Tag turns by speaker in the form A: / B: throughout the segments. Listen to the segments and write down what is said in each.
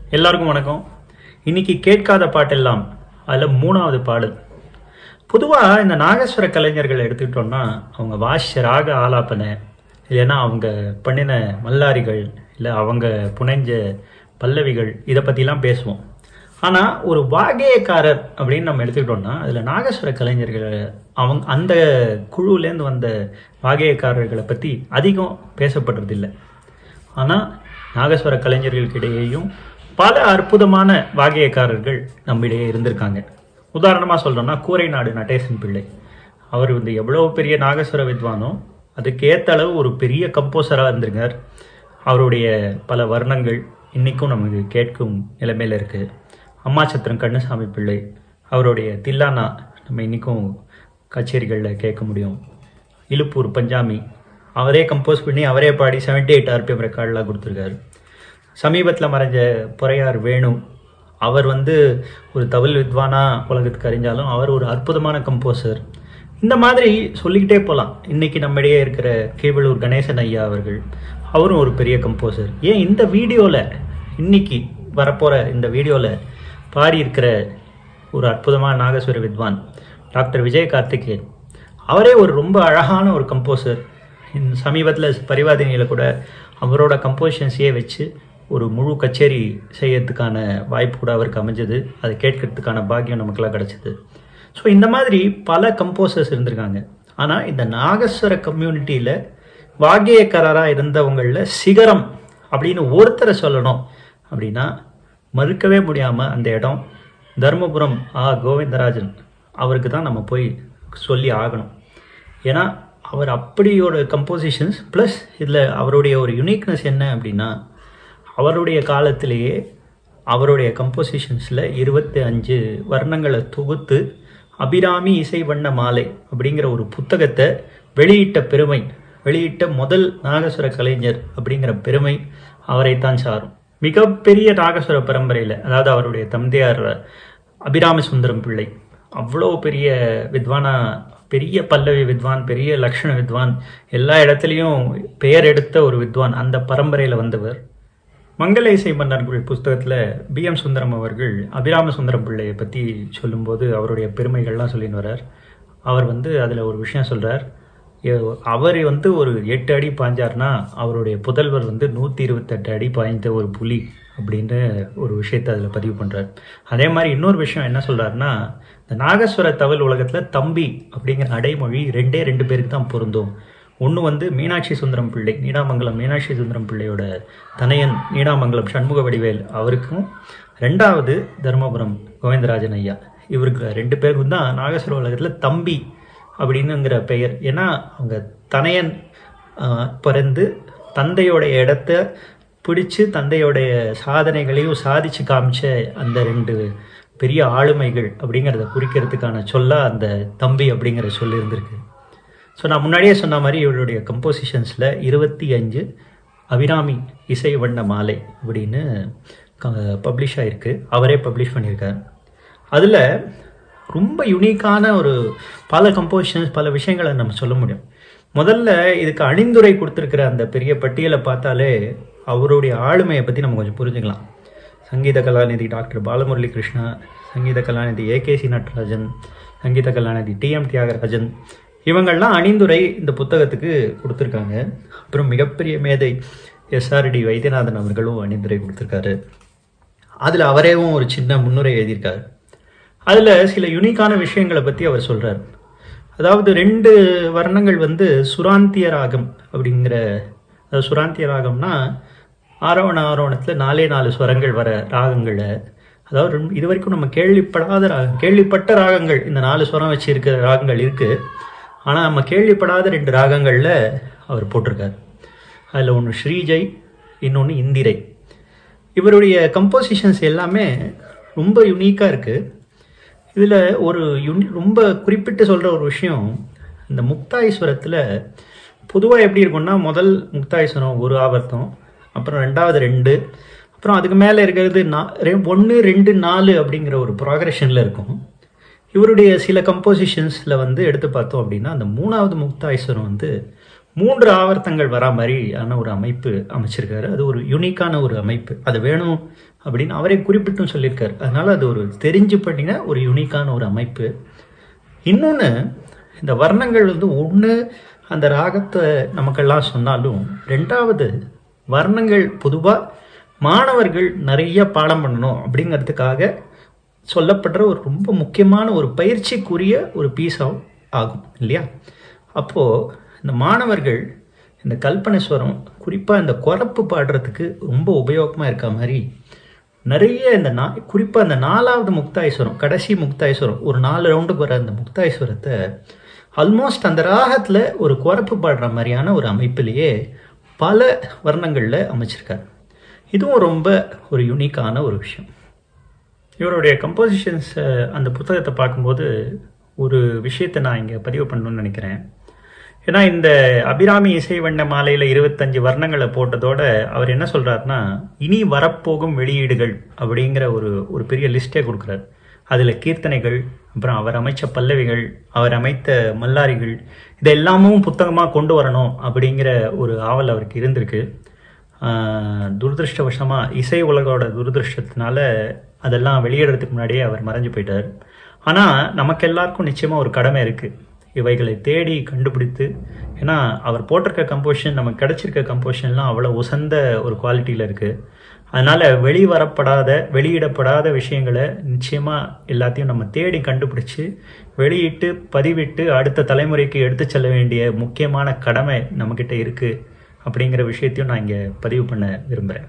A: எல்லாருக்கும் வணக்கம் இன்னைக்கு கேட்காத பாட்டெல்லாம் அதில் மூணாவது பாடல் பொதுவாக இந்த நாகஸ்வர கலைஞர்களை எடுத்துக்கிட்டோம்னா அவங்க வாசிச்ச ராக ஆலாப்பனை இல்லைன்னா அவங்க பண்ணின மல்லாரிகள் இல்லை அவங்க புனைஞ்ச பல்லவிகள் இதை பற்றிலாம் பேசுவோம் ஆனால் ஒரு வாகேயக்காரர் அப்படின்னு நம்ம எடுத்துக்கிட்டோம்னா அதில் நாகஸ்வர கலைஞர்கள் அவங்க அந்த குழுவிலேருந்து வந்த வாகேயக்காரர்களை பற்றி அதிகம் பேசப்படுறதில்லை ஆனால் நாகஸ்வர கலைஞர்களுக்கிடையேயும் பல அற்புதமான வாகியக்காரர்கள் நம்மிடையே இருந்திருக்காங்க உதாரணமாக சொல்கிறோன்னா கூரை நாடு நடேசன் பிள்ளை அவர் வந்து எவ்வளோ பெரிய நாகஸ்வர வித்வானோ அதுக்கேற்ற அளவு ஒரு பெரிய கம்போசராக இருந்திருக்கார் அவருடைய பல வர்ணங்கள் இன்றைக்கும் நமக்கு கேட்கும் நிலைமையில் இருக்குது அம்மாச்சத்திரம் கண்ணசாமி பிள்ளை அவருடைய தில்லானா நம்ம இன்றைக்கும் கச்சேரிகளில் கேட்க முடியும் இலுப்பூர் பஞ்சாமி அவரே கம்போஸ் பண்ணி அவரே பாடி செவன்டி எயிட் ஆர்பிஎம் ரெக்கார்டெலாம் கொடுத்துருக்காரு சமீபத்தில் மறைஞ்ச பொறையார் வேணு அவர் வந்து ஒரு தவில் வித்வானா உலகத்துக்கு அறிஞ்சாலும் அவர் ஒரு அற்புதமான கம்போசர் இந்த மாதிரி சொல்லிக்கிட்டே போகலாம் இன்னைக்கு நம்மிடையே இருக்கிற கேவலூர் கணேசன் ஐயா அவர்கள் அவரும் ஒரு பெரிய கம்போசர் ஏன் இந்த வீடியோவில் இன்னைக்கு வரப்போகிற இந்த வீடியோவில் பாடியிருக்கிற ஒரு அற்புதமான நாகஸ்வர வித்வான் டாக்டர் விஜய் கார்த்திகேயன் அவரே ஒரு ரொம்ப அழகான ஒரு கம்போசர் இந்த சமீபத்தில் பரிவாதினியில் கூட அவரோட கம்போசிஷன்ஸையே வச்சு ஒரு முழு கச்சேரி செய்யறதுக்கான வாய்ப்பு கூட அவருக்கு அமைஞ்சது அதை கேட்கறதுக்கான பாக்கியம் நமக்கெல்லாம் கிடச்சிது ஸோ இந்த மாதிரி பல கம்போசர்ஸ் இருந்திருக்காங்க ஆனால் இந்த நாகஸ்வர கம்யூனிட்டியில் வாகியக்காரராக இருந்தவங்களில் சிகரம் அப்படின்னு ஒருத்தரை சொல்லணும் அப்படின்னா மறுக்கவே முடியாமல் அந்த இடம் தர்மபுரம் ஆ கோவிந்தராஜன் அவருக்கு தான் நம்ம போய் சொல்லி ஆகணும் ஏன்னா அவர் அப்படியோட கம்போசிஷன்ஸ் ப்ளஸ் இதில் அவருடைய ஒரு யுனிக்னஸ் என்ன அப்படின்னா அவருடைய காலத்திலேயே அவருடைய கம்போசிஷன்ஸில் இருபத்தி அஞ்சு வர்ணங்களை தொகுத்து அபிராமி இசை வண்ண மாலை அப்படிங்கிற ஒரு புத்தகத்தை வெளியிட்ட பெருமை வெளியிட்ட முதல் நாகஸ்வர கலைஞர் அப்படிங்கிற பெருமை அவரைத்தான் சாரும் மிகப்பெரிய நாகஸ்வர பரம்பரையில் அதாவது அவருடைய தந்தையார் அபிராம சுந்தரம் பிள்ளை அவ்வளோ பெரிய வித்வானா பெரிய பல்லவி வித்வான் பெரிய லக்ஷண வித்வான் எல்லா இடத்துலையும் பெயர் எடுத்த ஒரு வித்வான் அந்த பரம்பரையில் வந்தவர் மங்கள இசை மன்னர்கள் புஸ்தகத்தில் பி எம் சுந்தரம் அவர்கள் அபிராம சுந்தரம் பிள்ளையை பற்றி சொல்லும்போது அவருடைய பெருமைகள்லாம் சொல்லின்னு வர்றார் அவர் வந்து அதில் ஒரு விஷயம் சொல்கிறார் அவர் வந்து ஒரு எட்டு அடி பாய்ஞ்சார்னா அவருடைய புதல்வர் வந்து நூற்றி இருபத்தெட்டு அடி பாய்ந்த ஒரு புலி அப்படின்னு ஒரு விஷயத்தை அதில் பதிவு பண்ணுறார் அதே மாதிரி இன்னொரு விஷயம் என்ன சொல்கிறாருன்னா இந்த நாகஸ்வர தவல் உலகத்தில் தம்பி அப்படிங்கிற அடைமொழி ரெண்டே ரெண்டு பேருக்கு தான் பொருந்தும் ஒன்று வந்து மீனாட்சி சுந்தரம் பிள்ளை நீடாமங்கலம் மீனாட்சி சுந்தரம் பிள்ளையோட தனையன் நீடாமங்கலம் சண்முக வடிவேல் அவருக்கும் ரெண்டாவது தர்மபுரம் கோவிந்தராஜன் ஐயா இவருக்கு ரெண்டு பேருக்கும் தான் நாகஸ்வர உலகத்தில் தம்பி அப்படின்னுங்கிற பெயர் ஏன்னா அவங்க தனையன் பிறந்து தந்தையோடைய இடத்த பிடிச்சு தந்தையோடைய சாதனைகளையும் சாதிச்சு காமிச்ச அந்த ரெண்டு பெரிய ஆளுமைகள் அப்படிங்கிறத குறிக்கிறதுக்கான சொல்ல அந்த தம்பி அப்படிங்கிற சொல் இருந்திருக்கு ஸோ நான் முன்னாடியே சொன்ன மாதிரி இவருடைய கம்போசிஷன்ஸில் இருபத்தி அஞ்சு அபிராமி இசை வண்ண மாலை அப்படின்னு பப்ளிஷ் ஆகிருக்கு அவரே பப்ளிஷ் பண்ணியிருக்கார் அதில் ரொம்ப யுனிக்கான ஒரு பல கம்போசிஷன்ஸ் பல விஷயங்களை நம்ம சொல்ல முடியும் முதல்ல இதுக்கு அணிந்துரை கொடுத்துருக்கிற அந்த பெரிய பட்டியலை பார்த்தாலே அவருடைய ஆளுமையை பற்றி நம்ம கொஞ்சம் புரிஞ்சுக்கலாம் சங்கீத கலாநிதி டாக்டர் பாலமுரளி கிருஷ்ணா சங்கீத கலாநிதி ஏகேசி நடராஜன் சங்கீத கலாநிதி டி எம் தியாகராஜன் இவங்கள்லாம் அணிந்துரை இந்த புத்தகத்துக்கு கொடுத்துருக்காங்க அப்புறம் மிகப்பெரிய மேதை எஸ்ஆர்டி வைத்தியநாதன் அவர்களும் அணிந்துரை கொடுத்துருக்காரு அதில் அவரேவும் ஒரு சின்ன முன்னுரை எழுதியிருக்காரு அதில் சில யுனிக்கான விஷயங்களை பற்றி அவர் சொல்கிறார் அதாவது ரெண்டு வர்ணங்கள் வந்து சுராந்திய ராகம் அப்படிங்கிற அதாவது சுராந்திய ராகம்னா ஆரோவண ஆரோவணத்தில் நாலே நாலு ஸ்வரங்கள் வர ராகங்களை அதாவது இது வரைக்கும் நம்ம கேள்விப்படாத ராகம் கேள்விப்பட்ட ராகங்கள் இந்த நாலு ஸ்வரம் வச்சு இருக்கிற ராகங்கள் இருக்குது ஆனால் நம்ம கேள்விப்படாத ரெண்டு ராகங்களில் அவர் போட்டிருக்கார் அதில் ஒன்று ஸ்ரீஜை இன்னொன்று இந்திரை இவருடைய கம்போசிஷன்ஸ் எல்லாமே ரொம்ப யுனிக்காக இருக்குது இதில் ஒரு யுனி ரொம்ப குறிப்பிட்டு சொல்கிற ஒரு விஷயம் இந்த முக்தாஈஸ்வரத்தில் பொதுவாக எப்படி இருக்கும்னா முதல் முக்தாஈஸ்வரம் ஒரு ஆவர்த்தம் அப்புறம் ரெண்டாவது ரெண்டு அப்புறம் அதுக்கு மேலே இருக்கிறது நா ஒன்று ரெண்டு நாலு அப்படிங்கிற ஒரு ப்ராக்ரெஷனில் இருக்கும் இவருடைய சில கம்போசிஷன்ஸில் வந்து எடுத்து பார்த்தோம் அப்படின்னா அந்த மூணாவது முக்தாஈஸ்வரம் வந்து மூன்று ஆவர்த்தங்கள் வரா மாதிரியான ஒரு அமைப்பு அமைச்சிருக்காரு அது ஒரு யுனிக்கான ஒரு அமைப்பு அது வேணும் அப்படின்னு அவரே குறிப்பிட்டும் சொல்லியிருக்காரு அதனால அது ஒரு தெரிஞ்சு பண்ணின ஒரு யுனிக்கான ஒரு அமைப்பு இன்னொன்று இந்த வர்ணங்கள் வந்து ஒன்று அந்த ராகத்தை நமக்கெல்லாம் சொன்னாலும் ரெண்டாவது வர்ணங்கள் பொதுவாக மாணவர்கள் நிறைய பாடம் பண்ணணும் அப்படிங்கிறதுக்காக சொல்லப்படுற ஒரு ரொம்ப முக்கியமான ஒரு பயிற்சிக்குரிய ஒரு பீஸ் ஆகும் இல்லையா அப்போது இந்த மாணவர்கள் இந்த கல்பனேஸ்வரம் குறிப்பாக இந்த குறப்பு பாடுறதுக்கு ரொம்ப உபயோகமாக இருக்க மாதிரி நிறைய இந்த நா குறிப்பாக இந்த நாலாவது முக்தாயஸ்வரம் கடைசி முக்தாயஸ்வரம் ஒரு நாலு ரவுண்டுக்கு வர அந்த முக்தாயஸ்வரத்தை ஆல்மோஸ்ட் அந்த ராகத்தில் ஒரு குறப்பு பாடுற மாதிரியான ஒரு அமைப்பிலேயே பல வர்ணங்களில் அமைச்சிருக்காரு இதுவும் ரொம்ப ஒரு யூனிக்கான ஒரு விஷயம் இவருடைய கம்போசிஷன்ஸ் அந்த புத்தகத்தை பார்க்கும்போது ஒரு விஷயத்தை நான் இங்கே பதிவு பண்ணணும்னு நினைக்கிறேன் ஏன்னா இந்த அபிராமி இசை வண்ண மாலையில் இருபத்தஞ்சு வர்ணங்களை போட்டதோட அவர் என்ன சொல்கிறாருன்னா இனி வரப்போகும் வெளியீடுகள் அப்படிங்கிற ஒரு ஒரு பெரிய லிஸ்ட்டே கொடுக்குறாரு அதில் கீர்த்தனைகள் அப்புறம் அவர் அமைச்ச பல்லவிகள் அவர் அமைத்த மல்லாரிகள் இதெல்லாமும் புத்தகமாக கொண்டு வரணும் அப்படிங்கிற ஒரு ஆவல் அவருக்கு இருந்திருக்கு துரதிருஷ்டவசமாக இசை உலகோட துரதிருஷ்டத்தினால அதெல்லாம் வெளியிடுறதுக்கு முன்னாடியே அவர் மறைஞ்சு போயிட்டார் ஆனால் நமக்கு எல்லாருக்கும் நிச்சயமாக ஒரு கடமை இருக்குது இவைகளை தேடி கண்டுபிடித்து ஏன்னா அவர் போட்டிருக்க கம்போஷன் நமக்கு கிடைச்சிருக்க கம்போஷன்லாம் அவ்வளோ உசந்த ஒரு குவாலிட்டியில் இருக்குது அதனால் வெளிவரப்படாத வெளியிடப்படாத விஷயங்களை நிச்சயமாக எல்லாத்தையும் நம்ம தேடி கண்டுபிடிச்சு வெளியிட்டு பதிவிட்டு அடுத்த தலைமுறைக்கு எடுத்து செல்ல வேண்டிய முக்கியமான கடமை நம்மக்கிட்ட இருக்குது அப்படிங்கிற விஷயத்தையும் நான் இங்கே பதிவு பண்ண விரும்புகிறேன்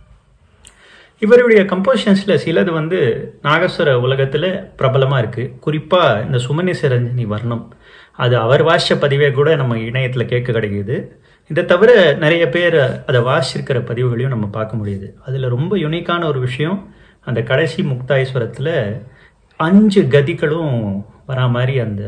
A: இவருடைய கம்போசிஷன்ஸில் சிலது வந்து நாகஸ்வர உலகத்தில் பிரபலமாக இருக்குது குறிப்பாக இந்த சுமனி சிரஞ்சனி வர்ணம் அது அவர் வாசித்த பதிவே கூட நம்ம இணையத்தில் கேட்க கிடைக்குது இதை தவிர நிறைய பேர் அதை வாசிச்சிருக்கிற பதிவுகளையும் நம்ம பார்க்க முடியுது அதில் ரொம்ப யுனிக்கான ஒரு விஷயம் அந்த கடைசி முக்தாயஸ்வரத்தில் அஞ்சு கதிகளும் வரா மாதிரி அந்த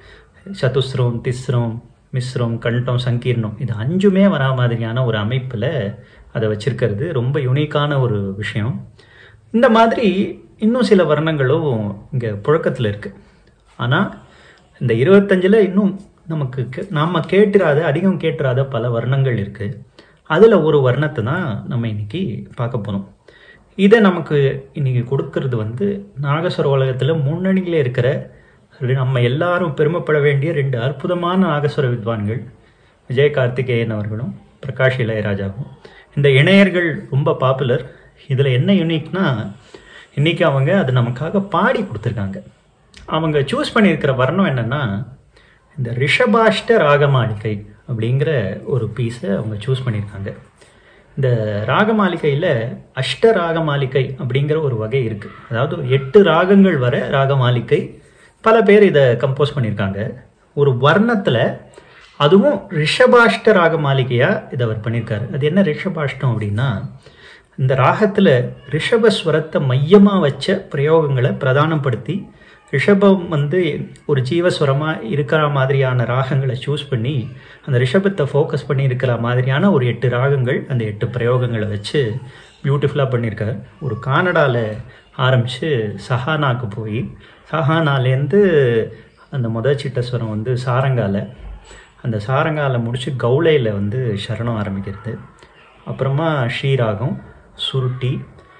A: சதுஸ்ரம் திஸ்ரம் மிஸ்ரம் கண்டம் சங்கீர்ணம் இது அஞ்சுமே வரா மாதிரியான ஒரு அமைப்பில் அதை வச்சிருக்கிறது ரொம்ப யுனிக்கான ஒரு விஷயம் இந்த மாதிரி இன்னும் சில வர்ணங்களும் இங்கே புழக்கத்தில் இருக்குது ஆனால் இந்த இருபத்தஞ்சில் இன்னும் நமக்கு நாம் கேட்டுறாத அதிகம் கேட்டுறாத பல வர்ணங்கள் இருக்குது அதில் ஒரு வர்ணத்தை தான் நம்ம இன்னைக்கு பார்க்க போகிறோம் இதை நமக்கு இன்னைக்கு கொடுக்கறது வந்து நாகஸ்வர உலகத்தில் முன்னணியில் இருக்கிற நம்ம எல்லாரும் பெருமைப்பட வேண்டிய ரெண்டு அற்புதமான நாகஸ்வர வித்வான்கள் விஜய் கார்த்திகேயன் அவர்களும் பிரகாஷ் இளையராஜாவும் இந்த இணையர்கள் ரொம்ப பாப்புலர் இதில் என்ன யூனிக்னா இன்றைக்கி அவங்க அது நமக்காக பாடி கொடுத்துருக்காங்க அவங்க சூஸ் பண்ணியிருக்கிற வர்ணம் என்னென்னா இந்த ரிஷபாஷ்ட ராகமாளிகை அப்படிங்கிற ஒரு பீஸை அவங்க சூஸ் பண்ணியிருக்காங்க இந்த ராகமாளிகையில் அஷ்ட ராகமாளிகை அப்படிங்கிற ஒரு வகை இருக்குது அதாவது எட்டு ராகங்கள் வர ராகமாளிகை பல பேர் இதை கம்போஸ் பண்ணியிருக்காங்க ஒரு வர்ணத்தில் அதுவும் ரிஷபாஷ்ட ராக மாளிகையாக இதை அவர் பண்ணியிருக்காரு அது என்ன ரிஷபாஷ்டம் அப்படின்னா இந்த ராகத்தில் ரிஷபஸ்வரத்தை மையமாக வச்ச பிரயோகங்களை பிரதானப்படுத்தி ரிஷபம் வந்து ஒரு ஜீவஸ்வரமாக இருக்கிற மாதிரியான ராகங்களை சூஸ் பண்ணி அந்த ரிஷபத்தை ஃபோக்கஸ் பண்ணி இருக்கிற மாதிரியான ஒரு எட்டு ராகங்கள் அந்த எட்டு பிரயோகங்களை வச்சு பியூட்டிஃபுல்லாக பண்ணியிருக்காரு ஒரு கானடாவில் ஆரம்பித்து சஹானாக்கு போய் சஹானாலேருந்து அந்த முத சிட்டஸ்வரம் வந்து சாரங்கால அந்த சாரங்கால முடித்து கவுளையில் வந்து சரணம் ஆரம்பிக்கிறது அப்புறமா ஸ்ரீராகம் சுருட்டி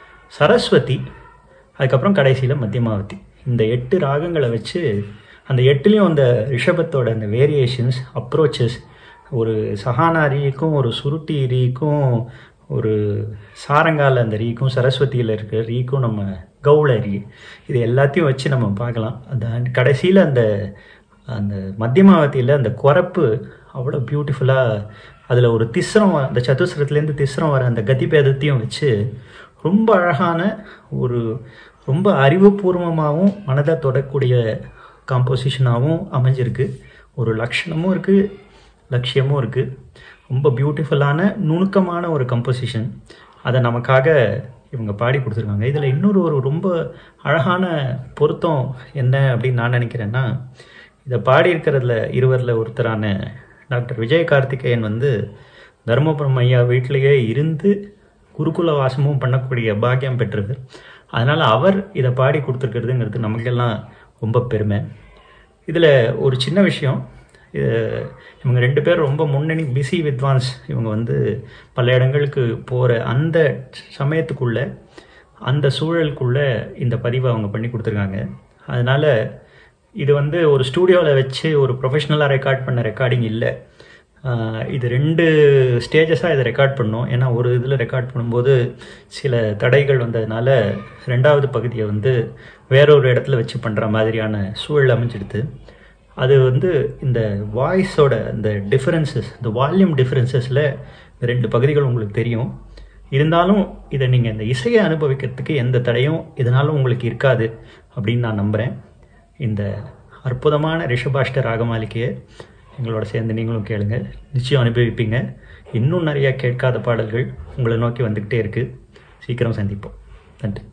A: சரஸ்வதி அதுக்கப்புறம் கடைசியில் மத்தியமாவதி இந்த எட்டு ராகங்களை வச்சு அந்த எட்டுலேயும் அந்த ரிஷபத்தோட அந்த வேரியேஷன்ஸ் அப்ரோச்சஸ் ஒரு சஹானா ரீக்கும் ஒரு சுருட்டி ரீக்கும் ஒரு சாரங்கால அந்த ரீக்கும் சரஸ்வதியில் இருக்கிற ரீக்கும் நம்ம கவுள ரீ இது எல்லாத்தையும் வச்சு நம்ம பார்க்கலாம் அந்த கடைசியில் அந்த அந்த மத்தியமாவதியில் அந்த குறப்பு அவ்வளோ பியூட்டிஃபுல்லாக அதில் ஒரு திஸ்ரம் அந்த சதுஸ்ரத்துலேருந்து திஸ்ரம் வர அந்த கதிபேதத்தையும் வச்சு ரொம்ப அழகான ஒரு ரொம்ப அறிவுபூர்வமாகவும் மனதை தொடக்கூடிய காம்போசிஷனாகவும் அமைஞ்சிருக்கு ஒரு லட்சணமும் இருக்குது லட்சியமும் இருக்குது ரொம்ப பியூட்டிஃபுல்லான நுணுக்கமான ஒரு கம்போசிஷன் அதை நமக்காக இவங்க பாடி கொடுத்துருக்காங்க இதில் இன்னொரு ஒரு ரொம்ப அழகான பொருத்தம் என்ன அப்படின்னு நான் நினைக்கிறேன்னா இதை பாடியிருக்கிறதுல இருவரில் ஒருத்தரான டாக்டர் விஜய் கார்த்திகேயன் வந்து தர்மபுரம் ஐயா வீட்டிலேயே இருந்து குருகுல வாசமும் பண்ணக்கூடிய பாக்கியம் பெற்றவர் அதனால் அவர் இதை பாடி கொடுத்துருக்கிறதுங்கிறது நமக்கெல்லாம் ரொம்ப பெருமை இதில் ஒரு சின்ன விஷயம் இது- இவங்க ரெண்டு பேரும் ரொம்ப முன்னணி பிஸி வித்வான்ஸ் இவங்க வந்து பல இடங்களுக்கு போகிற அந்த சமயத்துக்குள்ள அந்த சூழலுக்குள்ள இந்த பதிவை அவங்க பண்ணி கொடுத்துருக்காங்க அதனால இது வந்து ஒரு ஸ்டூடியோவில் வச்சு ஒரு ப்ரொஃபஷ்னலாக ரெக்கார்ட் பண்ண ரெக்கார்டிங் இல்லை ஆஹ் இது ரெண்டு ஸ்டேஜஸாக இதை ரெக்கார்ட் பண்ணோம் ஏன்னா ஒரு இதில் ரெக்கார்ட் பண்ணும்போது சில தடைகள் வந்ததுனால ரெண்டாவது பகுதியை வந்து வேறொரு இடத்துல வச்சு பண்ணுற மாதிரியான சூழல் அமைஞ்சிடுது அது வந்து இந்த வாய்ஸோட இந்த டிஃபரன்சஸ் இந்த வால்யூம் டிஃபரன்சஸில் ரெண்டு பகுதிகள் உங்களுக்கு தெரியும் இருந்தாலும் இதை நீங்கள் இந்த இசையை அனுபவிக்கிறதுக்கு எந்த தடையும் இதனால உங்களுக்கு இருக்காது அப்படின்னு நான் நம்புகிறேன் இந்த அற்புதமான ரிஷபாஷ்ட ராகமாலிகையை எங்களோட சேர்ந்து நீங்களும் கேளுங்க நிச்சயம் அனுபவிப்பீங்க இன்னும் நிறைய கேட்காத பாடல்கள் உங்களை நோக்கி வந்துக்கிட்டே இருக்கு சீக்கிரம் சந்திப்போம் நன்றி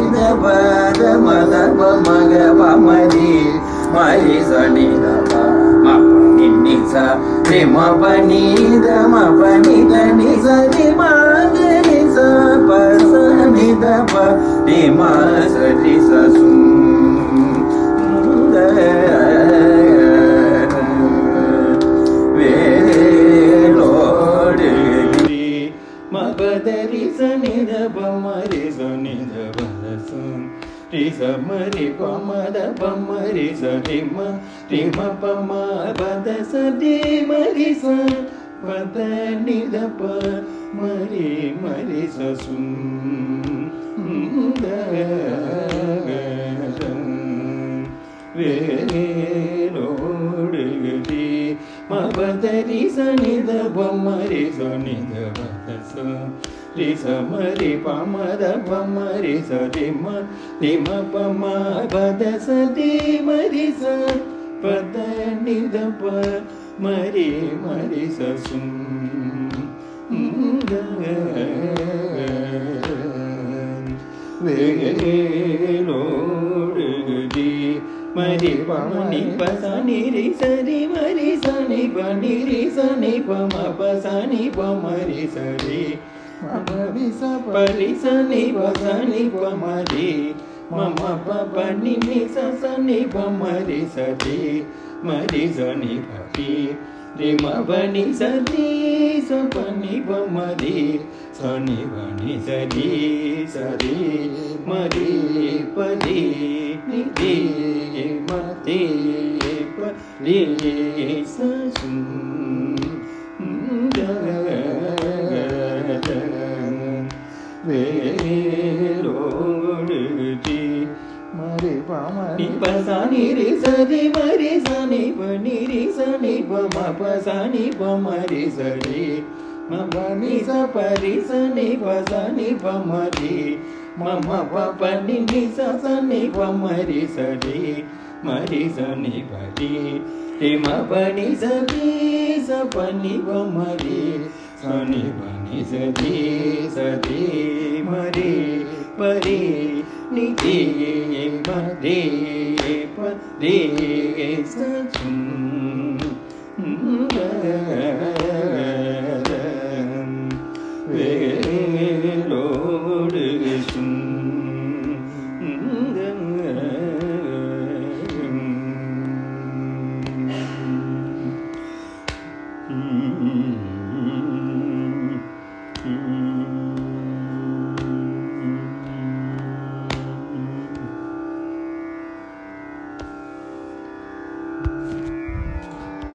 B: மக பமதி மரி சனி ரி ம ப நீ த ம ப நீ த நீ ச ரி ம க ரி ச ப ச நீ த ப ரி ம ச ரி ச சு த வேலோடு மபதரி சனித பமரி சனித பதசம் ரி சமரி பமத பமரி சரி ம ரி ம பம பத சரி மரி ச பத நித ப மரி மரி சசும் வேலோடு மபதரி சனித பமரி சனித பதச ரி சமரி பமத பமரி சரி ம ரி ம பம பத சதி மரி ச பத நித ப மரி மரி சசும் வேலோடு மரி பமணி பசனி ரி சரி மரி சனி பனி ரி சனி பம பசனி பமரி சரி மமரி ச பரி சனி பசனி பமரி மம பபனி நி சனி பமரி சரி மரி சனி பரி ரி மபனி சரி சபனி பமரி சனி பனி சரி சரி மரி பரி நிதி மதி பரி சசும் வேலோடு ஜி மரி பாமணி பசானி ரி சரி மரி சனி பனி ரி சனி பம பசானி பமரி சரி மபனி ச பரி சனி பசனி பமரி மம பபனி நி சனி பமரி சரி மரி சனி பரி ரி மபனி சரி சபனி பமரி சனி பனி சரி சரி மரி பரி நிதி மரி பரி சச்சும் வேலோடு சும் Mm-hmm.